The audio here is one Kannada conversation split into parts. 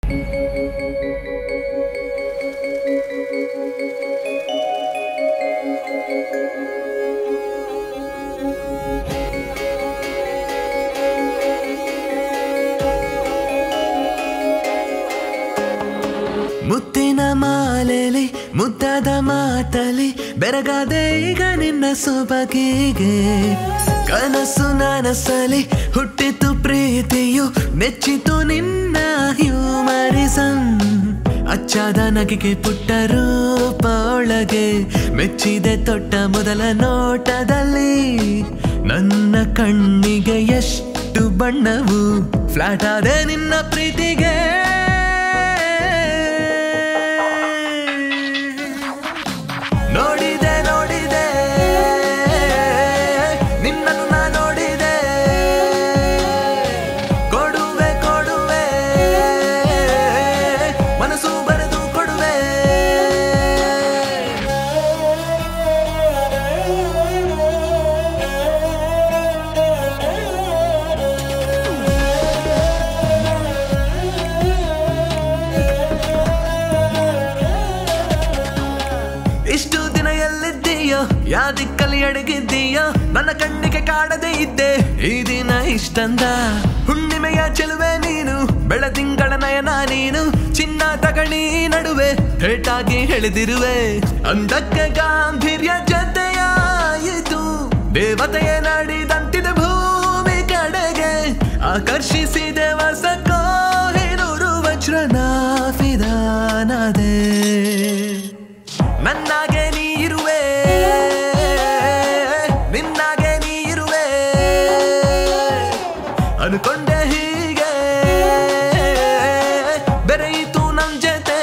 ಮುತ್ತಿನ ಮಾಲೆಲಿ ಮುದ್ದಾದ ಮಾತಲಿ ಬೆರಗಾದೆ ಈಗ ನಿನ್ನ ಸೊಬಗಿಗೆ ಕನಸು ನನಸಲಿ ಹುಟ್ಟಿತು ಪ್ರೀತಿಯು ಮೆಚ್ಚಿತು ನಿನ್ನ ಹ್ಯೂಮರಿಸಂ ಅಚ್ಚಾದ ನಗೆಗೆ ಪುಟ್ಟ ರೂಪ ಒಳಗೆ ಮೆಚ್ಚಿದೆ ತೊಟ್ಟ ಮೊದಲ ನೋಟದಲ್ಲಿ ನನ್ನ ಕಣ್ಣಿಗೆ ಎಷ್ಟು ಬಣ್ಣವು ಫ್ಲಾಟ್ ಆದೆ ನಿನ್ನ ಪ್ರೀತಿಗೆ ನೋಡಿದೆ ನೋಡಿದೆ ನಿನ್ನನ್ನು ನಾ ನೋಡಿದೆ ಕೊಡುವೆ ಕೊಡುವೆ ಮನಸ್ಸು ಬರೆದು ಕೊಡುವೆ ಇಷ್ಟು ದಿನ ಎಲ್ಲಿದ್ದೀಯೋ ಯಾ ದಿಕ್ಕಲ್ಲಿ ಅಡಗಿದ್ದೀಯೋ ನನ್ನ ಕಣ್ಣಿಗೆ ಕಾಡದೆ ಇದ್ದೆ ಈ ದಿನ ಇಷ್ಟಂದ ಹುಣ್ಣಿಮೆಯ ಚೆಲುವೆ ನೀನು ಬೆಳದಿಂಗಳ ನಯನ ನೀನು ಚಿನ್ನ ತಗಣಿ ನಡುವೆ ಹೇಟಾಗಿ ಎಳೆದಿರುವೆ ಅಂದಕ್ಕೆ ಗಾಂಭೀರ್ಯ ಜೊತೆಯಾಯಿತು ದೇವತೆಯೇ ನಾಡಿದಂತಿದೆ ಭೂಮಿ ಕಡೆಗೆ ಆಕರ್ಷಿಸಿದೆ ಹೊಸ ಕೋಹಿನೂರು ವಜ್ರನ ಫಿದಾನದೆ ನನ್ನಾಗೆ ನೀ ಇರುವೆ ನಿನ್ನಾಗೆ ನೀ ಇರುವೆ ಅನ್ಕೊಂಡೆ ಹೀಗೆ ಬೆರೆಯಿತು ನನ್ ಜೊತೆ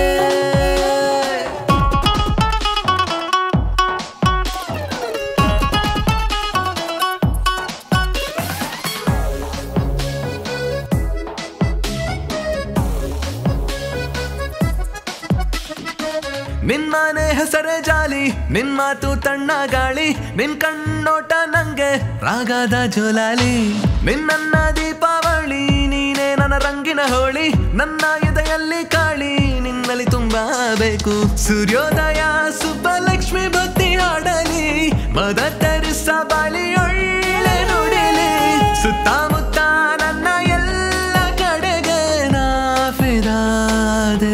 ನಿನ್ಮಾನೆ ಹೆಸರೇ ಜಾಲಿ ನಿನ್ ಮಾತು ತಣ್ಣ ಗಾಳಿ ನಿನ್ ಕಣ್ಣೋಟ ನಂಗೆ ರಾಗದ ಜೋಲಾಲಿ ನಿನ್ನ ದೀಪಾವಳಿ ನೀನೇ ನನ್ನ ರಂಗಿನ ಹೋಳಿ ನನ್ನ ಎದೆಯಲ್ಲಿ ಕಾಳಿ ನಿನ್ನಲ್ಲಿ ತುಂಬಾ ಬೇಕು ಸೂರ್ಯೋದಯ ಸುಬ್ಬಲಕ್ಷ್ಮಿ ಭಕ್ತಿ ಹಾಡಲಿ ಮದ ತರಿಸ ಬಾಳಿ ಒಳ್ಳೆ ನುಡಿಲಿ ಸುತ್ತಮುತ್ತ ನನ್ನ ಎಲ್ಲ ಕಡೆಗೆ ನಾ ಫಿದಾದೆ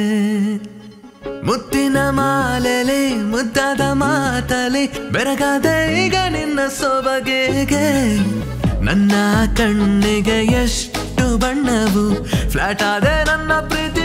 ಮುತ್ತಿನ ಮಾಲೆಲಿ ಮುದ್ದಾದ ಮಾತಲಿ ಬೆರಗಾದೆ ಈಗ ನಿನ್ನ ಸೊಬಗೆಗೆ ನನ್ನ ಕಣ್ಣಿಗೆ ಎಷ್ಟು ಬಣ್ಣವು ಫ್ಲಾಟ್ ಆದೆ ನನ್ನ ಪ್ರೀತಿ